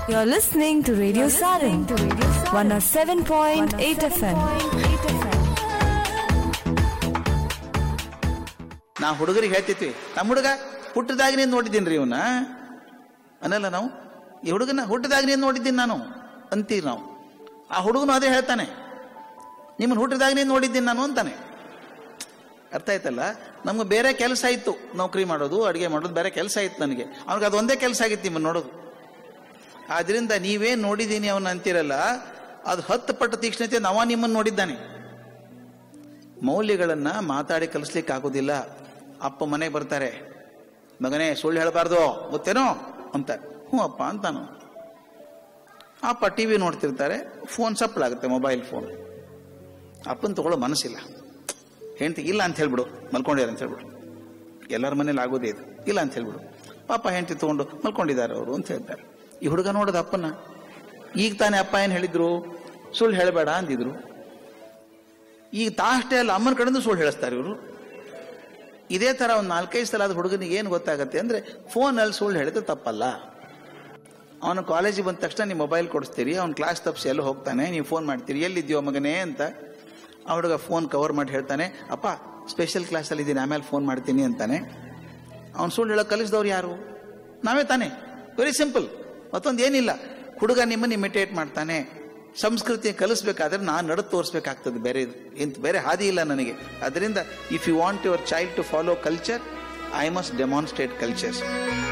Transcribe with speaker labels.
Speaker 1: You're listening to Radio Sarin, 107.8 FM.
Speaker 2: ನಾ ಹುಡುಗರಿಗೆ ಹೇಳ್ತಿದ್ವಿ ನಮ್ಮ ಹುಡುಗ ಹುಟ್ಟಿದಾಗನೇ ನೋಡಿದ್ದೀನಿ ರೀ ಇವನ್ನ ಅನ್ನಲ್ಲ ನಾವು ಈ ಹುಡುಗನ ಹುಟ್ಟಿದಾಗನೇ ನೋಡಿದ್ದೀನಿ ನಾನು ಅಂತೀವಿ ನಾವು ಆ ಹುಡುಗನು ಅದೇ ಹೇಳ್ತಾನೆ ನಿಮ್ಮನ್ನು ಹುಟ್ಟಿದಾಗನೇ ನೋಡಿದ್ದೀನಿ ನಾನು ಅಂತಾನೆ ಅರ್ಥ ಆಯ್ತಲ್ಲ ನಮ್ಗೆ ಬೇರೆ ಕೆಲಸ ಇತ್ತು ನೌಕರಿ ಮಾಡೋದು ಅಡುಗೆ ಮಾಡೋದು ಬೇರೆ ಕೆಲಸ ಇತ್ತು ನನಗೆ ಅವ್ನಿಗೆ ಅದು ಒಂದೇ ಕೆಲಸ ಆಗಿತ್ತು ನಿಮ್ಮನ್ನು ನೋಡೋದು ಆದ್ರಿಂದ ನೀವೇ ನೋಡಿದ್ದೀನಿ ಅವನ ಅಂತಿರಲ್ಲ ಅದು ಹತ್ತು ಪಟ್ಟು ತೀಕ್ಷ್ಣತೆ ನಾವ ನಿಮ್ಮನ್ನು ನೋಡಿದ್ದಾನೆ ಮೌಲ್ಯಗಳನ್ನ ಮಾತಾಡಿ ಕಲಿಸ್ಲಿಕ್ಕೆ ಆಗೋದಿಲ್ಲ ಅಪ್ಪ ಮನೆಗೆ ಬರ್ತಾರೆ ಮಗನೇ ಸುಳ್ಳು ಹೇಳಬಾರ್ದು ಗೊತ್ತೇನೋ ಅಂತ ಹ್ಞೂ ಅಪ್ಪ ಅಂತಾನು ಅಪ್ಪ ಟಿ ವಿ ನೋಡ್ತಿರ್ತಾರೆ ಫೋನ್ ಸಪ್ಪಳಾಗುತ್ತೆ ಮೊಬೈಲ್ ಫೋನ್ ಅಪ್ಪನ ತಗೊಳ್ಳೋ ಮನಸ್ಸಿಲ್ಲ ಹೆಂಡತಿ ಇಲ್ಲ ಅಂತ ಹೇಳ್ಬಿಡು ಮಲ್ಕೊಂಡಿದ್ದಾರೆ ಅಂತ ಹೇಳ್ಬಿಡು ಎಲ್ಲರ ಮನೇಲಿ ಆಗೋದೇ ಇದು ಇಲ್ಲ ಅಂತ ಹೇಳ್ಬಿಡು ಪಾಪ ಹೆಂಡತಿ ತಗೊಂಡು ಮಲ್ಕೊಂಡಿದ್ದಾರೆ ಅವರು ಅಂತ ಹೇಳ್ತಾರೆ ಈ ಹುಡುಗ ನೋಡೋದು ಅಪ್ಪನ ಈಗ ತಾನೇ ಅಪ್ಪ ಏನು ಹೇಳಿದ್ರು ಸುಳ್ಳು ಹೇಳಬೇಡ ಅಂದಿದ್ರು ಈಗ ತಾ ಅಷ್ಟೇ ಅಲ್ಲ ಅಮ್ಮನ ಕಡೆಯಿಂದ ಸುಳ್ಳು ಹೇಳಿಸ್ತಾರೆ ಇವರು ಇದೇ ತರ ಒಂದು ನಾಲ್ಕೈದು ಸಲ ಆದ ಹುಡುಗನಿಗೆ ಏನು ಗೊತ್ತಾಗತ್ತೆ ಅಂದ್ರೆ ಫೋನಲ್ಲಿ ಸುಳ್ಳು ಹೇಳಿದ್ರೆ ತಪ್ಪಲ್ಲ ಅವನು ಕಾಲೇಜಿಗೆ ಬಂದ ತಕ್ಷಣ ನೀವು ಮೊಬೈಲ್ ಕೊಡಿಸ್ತೀರಿ ಅವ್ನು ಕ್ಲಾಸ್ ತಪ್ಪಿಸಿ ಎಲ್ಲ ಹೋಗ್ತಾನೆ ನೀವು ಫೋನ್ ಮಾಡ್ತೀರಿ ಎಲ್ಲಿದ್ಯೋ ಮಗನೇ ಅಂತ ಆ ಹುಡುಗ ಫೋನ್ ಕವರ್ ಮಾಡಿ ಹೇಳ್ತಾನೆ ಅಪ್ಪ ಸ್ಪೆಷಲ್ ಕ್ಲಾಸಲ್ಲಿ ಇದ್ದೀನಿ ಆಮೇಲೆ ಫೋನ್ ಮಾಡ್ತೀನಿ ಅಂತಾನೆ ಅವ್ನು ಸುಳ್ಳು ಹೇಳೋ ಕಲಿಸಿದವ್ರು ಯಾರು ನಾವೇ ತಾನೇ ವೆರಿ ಸಿಂಪಲ್ ಮತ್ತೊಂದು ಏನಿಲ್ಲ ಹುಡುಗ ನಿಮ್ಮನ್ನು ಇಮಿಟೇಟ್ ಮಾಡ್ತಾನೆ ಸಂಸ್ಕೃತಿ ಕಲಿಸ್ಬೇಕಾದ್ರೆ ನಾನು ನಡೆದು ತೋರಿಸ್ಬೇಕಾಗ್ತದೆ ಬೇರೆ ಎಂತ ಬೇರೆ ಹಾದಿ ಇಲ್ಲ ನನಗೆ ಅದರಿಂದ if you want your child to follow culture I must demonstrate cultures